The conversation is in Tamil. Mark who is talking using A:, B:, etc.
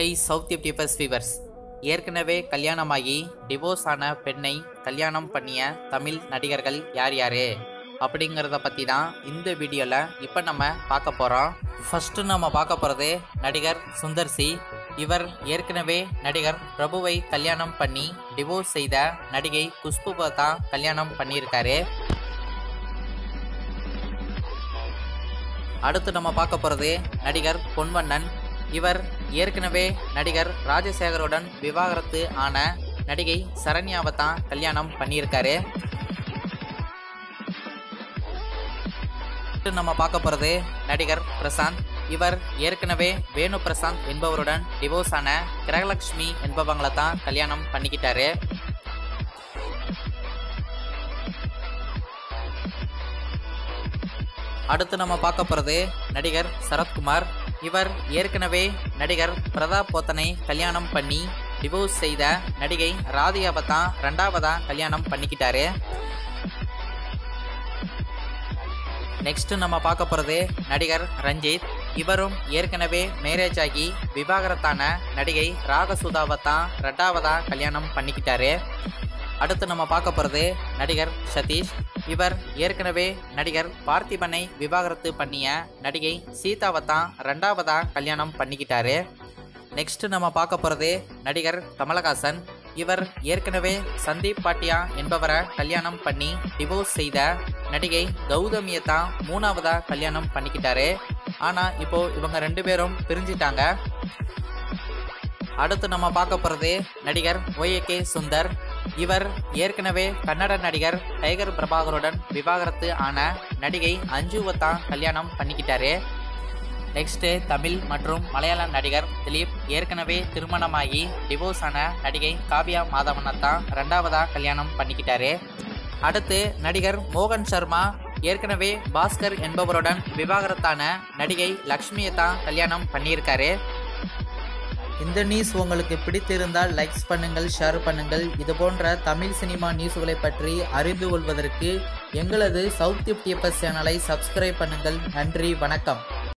A: ஹை சவுத் டியூபர்ஸ் ஃபீவர்ஸ் ஏற்கனவே கல்யாணமாகி டிவோர்ஸ் ஆன பெண்ணை கல்யாணம் பண்ணிய தமிழ் நடிகர்கள் யார் யாரு அப்படிங்கிறத பற்றி தான் இந்த வீடியோவில் இப்போ நம்ம பார்க்க போகிறோம் ஃபஸ்ட்டு நம்ம பார்க்க போகிறது நடிகர் சுந்தர் சி இவர் ஏற்கனவே நடிகர் பிரபுவை கல்யாணம் பண்ணி டிவோர்ஸ் செய்த நடிகை குஷ்புவை தான் கல்யாணம் பண்ணியிருக்காரு அடுத்து நம்ம பார்க்க போகிறது நடிகர் பொன்வண்ணன் இவர் ஏற்கனவே நடிகர் ராஜசேகருடன் விவாகரத்து ஆன நடிகை சரண்யாவை தான் கல்யாணம் பண்ணியிருக்காரு அடுத்து நம்ம பார்க்க போகிறது நடிகர் பிரசாந்த் இவர் ஏற்கனவே வேணு பிரசாந்த் என்பவருடன் டிவோர்ஸ் ஆன கிரகலட்சுமி என்பவங்களை தான் கல்யாணம் பண்ணிக்கிட்டாரு அடுத்து நம்ம பார்க்க போகிறது நடிகர் சரத்குமார் இவர் ஏற்கனவே நடிகர் பிரதாப் போத்தனை கல்யாணம் பண்ணி டிவோர்ஸ் செய்த நடிகை ராதிகாவை தான் ரெண்டாவதா கல்யாணம் பண்ணிக்கிட்டாரு நெக்ஸ்ட் நம்ம பார்க்க போகிறது நடிகர் ரஞ்சித் இவரும் ஏற்கனவே மேரேஜ் ஆகி விவாகரத்தான நடிகை ராகசுதாவை தான் ரெண்டாவதா கல்யாணம் பண்ணிக்கிட்டாரு அடுத்து நம்ம பார்க்க போகிறது நடிகர் சதீஷ் இவர் ஏற்கனவே நடிகர் பார்த்திபனை விவாகரத்து பண்ணிய நடிகை சீதாவை தான் ரெண்டாவதா கல்யாணம் பண்ணிக்கிட்டாரு நெக்ஸ்ட் நம்ம பார்க்க போகிறது நடிகர் கமலஹாசன் இவர் ஏற்கனவே சந்தீப் பாட்டியா என்பவரை கல்யாணம் பண்ணி டிவோர்ஸ் செய்த நடிகை கௌதமியை தான் மூணாவதா கல்யாணம் பண்ணிக்கிட்டாரு ஆனால் இப்போ இவங்க ரெண்டு பேரும் பிரிஞ்சிட்டாங்க அடுத்து நம்ம பார்க்க போகிறது நடிகர் ஒய்ஏகே சுந்தர் இவர் ஏற்கனவே கன்னட நடிகர் டைகர் பிரபாகருடன் விவாகரத்து ஆன நடிகை அஞ்சுவை தான் கல்யாணம் பண்ணிக்கிட்டாரு நெக்ஸ்ட்டு தமிழ் மற்றும் மலையாள நடிகர் திலீப் ஏற்கனவே திருமணமாகி டிவோர்ஸ் ஆன நடிகை காவ்யா மாதவனை தான் ரெண்டாவதாக கல்யாணம் பண்ணிக்கிட்டாரு அடுத்து நடிகர் மோகன் சர்மா ஏற்கனவே பாஸ்கர் என்பவருடன் விவாகரத்தான நடிகை லக்ஷ்மியை தான் கல்யாணம் பண்ணியிருக்காரு இந்த நியூஸ் உங்களுக்கு பிடித்திருந்தால் லைக்ஸ் பண்ணுங்கள் ஷேர் பண்ணுங்கள் இது போன்ற தமிழ் சினிமா நியூஸ்களை பற்றி அறிந்து கொள்வதற்கு எங்களது சவுத் டிஎஃப்எஸ் சேனலை சப்ஸ்கிரைப் பண்ணுங்கள் நன்றி வணக்கம்